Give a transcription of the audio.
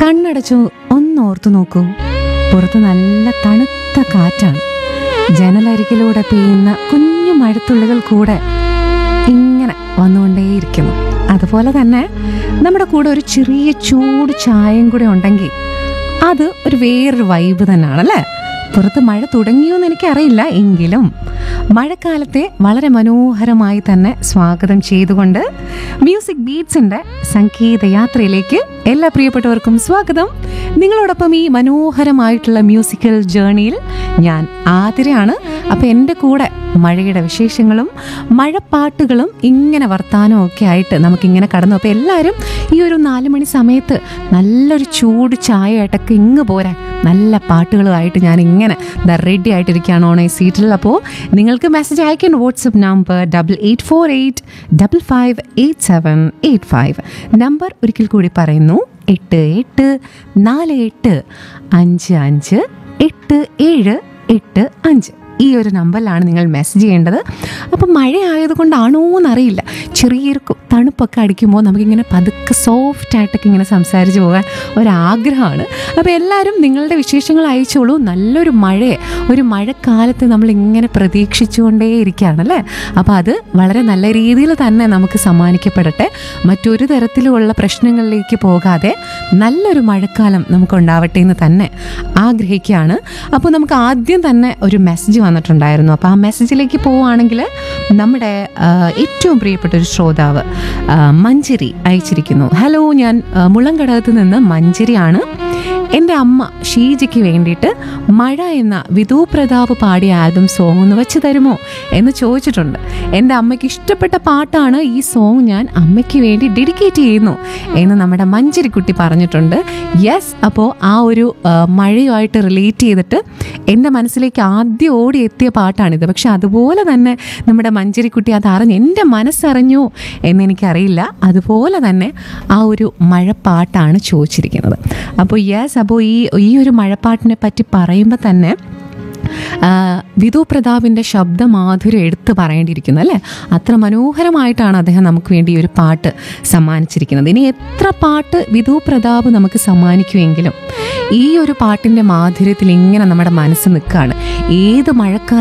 കണ്ണടച്ചു ഒന്നോർത്തു നോക്കൂ പുറത്ത് നല്ല തണുത്ത കാറ്റാണ് ജനലരികിലൂടെ പെയ്യുന്ന കുഞ്ഞു മഴത്തുള്ളികൾ കൂടെ ഇങ്ങനെ വന്നുകൊണ്ടേയിരിക്കുന്നു അതുപോലെ തന്നെ നമ്മുടെ കൂടെ ഒരു ചെറിയ ചൂട് ചായയും കൂടെ ഉണ്ടെങ്കിൽ അത് ഒരു വേറൊരു വൈബ് തന്നെയാണ് അല്ലേ പുറത്ത് മഴ തുടങ്ങിയോ എന്ന് എനിക്കറിയില്ല എങ്കിലും മഴക്കാലത്തെ വളരെ മനോഹരമായി തന്നെ സ്വാഗതം ചെയ്തുകൊണ്ട് മ്യൂസിക് ബീറ്റ്സിന്റെ സംഗീത യാത്രയിലേക്ക് എല്ലാ പ്രിയപ്പെട്ടവർക്കും സ്വാഗതം നിങ്ങളോടൊപ്പം ഈ മനോഹരമായിട്ടുള്ള മ്യൂസിക്കൽ ജേണിയിൽ ഞാൻ ആതിരയാണ് അപ്പം എൻ്റെ കൂടെ മഴയുടെ വിശേഷങ്ങളും മഴപ്പാട്ടുകളും ഇങ്ങനെ വർത്താനവും ഒക്കെ ആയിട്ട് നമുക്കിങ്ങനെ കടന്നു അപ്പോൾ എല്ലാവരും ഈ ഒരു നാല് മണി സമയത്ത് നല്ലൊരു ചൂട് ചായ ആയിട്ടൊക്കെ ഇങ്ങ് പോരാ നല്ല പാട്ടുകളുമായിട്ട് ഞാൻ ഇങ്ങനെ ദ റെഡി ആയിട്ടിരിക്കുകയാണ് ഓൺ ഈ സീറ്റിൽ അപ്പോൾ നിങ്ങൾക്ക് മെസ്സേജ് അയക്കേണ്ട WhatsApp number double eight four eight double five eight seven eight five number ഒരിക്കൽ കൂടി പറയുന്നു എട്ട് എട്ട് നാല് എട്ട് അഞ്ച് അഞ്ച് എട്ട് ഏഴ് എട്ട് അഞ്ച് ഈ ഒരു നമ്പറിലാണ് നിങ്ങൾ മെസ്സേജ് ചെയ്യേണ്ടത് അപ്പം മഴ ആയതുകൊണ്ടാണോ എന്നറിയില്ല ചെറിയൊരു കു- തണുപ്പൊക്കെ അടിക്കുമ്പോൾ നമുക്കിങ്ങനെ പതുക്കെ സോഫ്റ്റ് ആയിട്ടൊക്കെ ഇങ്ങനെ സംസാരിച്ച് പോകാൻ ഒരാഗ്രഹമാണ് അപ്പോൾ എല്ലാവരും നിങ്ങളുടെ വിശേഷങ്ങൾ അയച്ചോളൂ നല്ലൊരു മഴയെ ഒരു മഴക്കാലത്ത് നമ്മൾ ഇങ്ങനെ പ്രതീക്ഷിച്ചുകൊണ്ടേ ഇരിക്കുകയാണല്ലേ അപ്പോൾ അത് വളരെ നല്ല രീതിയിൽ തന്നെ നമുക്ക് സമ്മാനിക്കപ്പെടട്ടെ മറ്റൊരു തരത്തിലുമുള്ള പ്രശ്നങ്ങളിലേക്ക് പോകാതെ നല്ലൊരു മഴക്കാലം നമുക്കുണ്ടാവട്ടെ എന്ന് തന്നെ ആഗ്രഹിക്കുകയാണ് അപ്പോൾ നമുക്ക് ആദ്യം തന്നെ ഒരു മെസ്സേജ് വന്നിട്ടുണ്ടായിരുന്നു അപ്പോൾ ആ മെസ്സേജിലേക്ക് പോവുകയാണെങ്കിൽ നമ്മുടെ ആ, ഏറ്റവും പ്രിയപ്പെട്ട ഒരു ശ്രോതാവ് ആ, മഞ്ചരി അയച്ചിരിക്കുന്നു ഹലോ ഞാൻ ആ, മുളങ്കടകത്ത് നിന്ന് മഞ്ചരിയാണ് എൻ്റെ അമ്മ ഷീജയ്ക്ക് വേണ്ടിയിട്ട് മഴ എന്ന വിധു പ്രതാപ് പാടിയ ആൽബം സോങ് ഒന്ന് വെച്ച് തരുമോ എന്ന് ചോദിച്ചിട്ടുണ്ട് എൻ്റെ അമ്മയ്ക്ക് ഇഷ്ടപ്പെട്ട പാട്ടാണ് ഈ സോങ് ഞാൻ അമ്മയ്ക്ക് വേണ്ടി ഡെഡിക്കേറ്റ് ചെയ്യുന്നു എന്ന് നമ്മുടെ മഞ്ചരിക്കുട്ടി പറഞ്ഞിട്ടുണ്ട് യെസ് അപ്പോൾ ആ ഒരു ആ, മഴയുമായിട്ട് റിലേറ്റ് ചെയ്തിട്ട് എൻ്റെ മനസ്സിലേക്ക് ആദ്യം ഓടി എത്തിയ പാട്ടാണിത് പക്ഷെ അതുപോലെ തന്നെ നമ്മുടെ മഞ്ചരിക്കുട്ടി അത് അറിഞ്ഞ് എൻ്റെ മനസ്സറിഞ്ഞു എന്നെനിക്കറിയില്ല അതുപോലെ തന്നെ ആ ഒരു മഴപ്പാട്ടാണ് ചോദിച്ചിരിക്കുന്നത് അപ്പോൾ യെസ് അപ്പോൾ ഈ ഈ ഒരു മഴപ്പാട്ടിനെ പറ്റി പറയുമ്പോൾ തന്നെ ആ, വിധു പ്രതാപിൻ്റെ ശബ്ദമാധുര്യം എടുത്ത് പറയേണ്ടിയിരിക്കുന്നു അല്ലേ അത്ര മനോഹരമായിട്ടാണ് അദ്ദേഹം നമുക്ക് വേണ്ടി ഈ ഒരു പാട്ട് സമ്മാനിച്ചിരിക്കുന്നത് ഇനി എത്ര പാട്ട് വിധു പ്രതാപ് നമുക്ക് സമ്മാനിക്കുമെങ്കിലും ഈ ഒരു പാട്ടിൻ്റെ മാധുര്യത്തിൽ ഇങ്ങനെ നമ്മുടെ മനസ്സ് നിൽക്കുകയാണ് ഏത് മഴക്കാലം